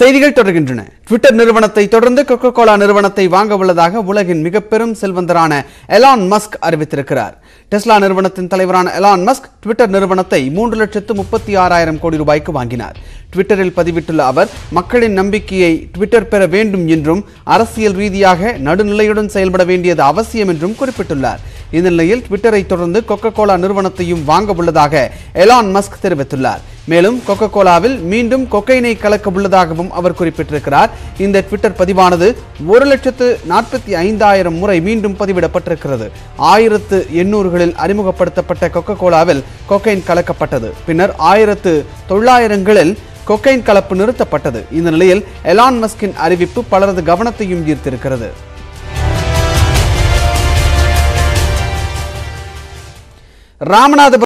செய்திகள் தொடர்கின்றன ட்விட்டர் நிறுவனத்தை தொடர்ந்து கொக்கோ கோலா நிறுவனத்தை வாங்க உள்ளதாக உலகின் மிக பெரும் செல்வந்தரான எலான் மஸ்க் அறிவித்திருக்கிறார் டெஸ்லா நிறுவனத்தின் தலைவரான எலான் மஸ்க் ட்விட்டர் நிறுவனத்தை மூன்று லட்சத்து முப்பத்தி ஆறாயிரம் கோடி ரூபாய்க்கு வாங்கினார் ட்விட்டரில் பதிவிட்டுள்ள அவர் மக்களின் நம்பிக்கையை ட்விட்டர் பெற வேண்டும் என்றும் அரசியல் ரீதியாக நடுநிலையுடன் செயல்பட வேண்டியது அவசியம் என்றும் குறிப்பிட்டுள்ளார் இந்த நிலையில் ட்விட்டரை தொடர்ந்து கொக்கோ கோலா நிறுவனத்தையும் வாங்க உள்ளதாக எலான் மஸ்க் தெரிவித்துள்ளார் மேலும் கொக்கோ கோலாவில் மீண்டும் கொக்கைனை கலக்க உள்ளதாகவும் அவர் குறிப்பிட்டிருக்கிறார் இந்த ட்விட்டர் பதிவானது ஒரு லட்சத்து நாற்பத்தி ஐந்தாயிரம் முறை மீண்டும் பதிவிடப்பட்டிருக்கிறது ஆயிரத்து எண்ணூறுகளில் அறிமுகப்படுத்தப்பட்ட கொக்கோ கோலாவில் கொக்கைன் கலக்கப்பட்டது பின்னர் ஆயிரத்து தொள்ளாயிரங்களில் கொக்கைன் கலப்பு நிறுத்தப்பட்டது இந்த நிலையில் எலான் மஸ்கின் அறிவிப்பு பலரது கவனத்தையும் ஈர்த்திருக்கிறது ராமநாதபுரம்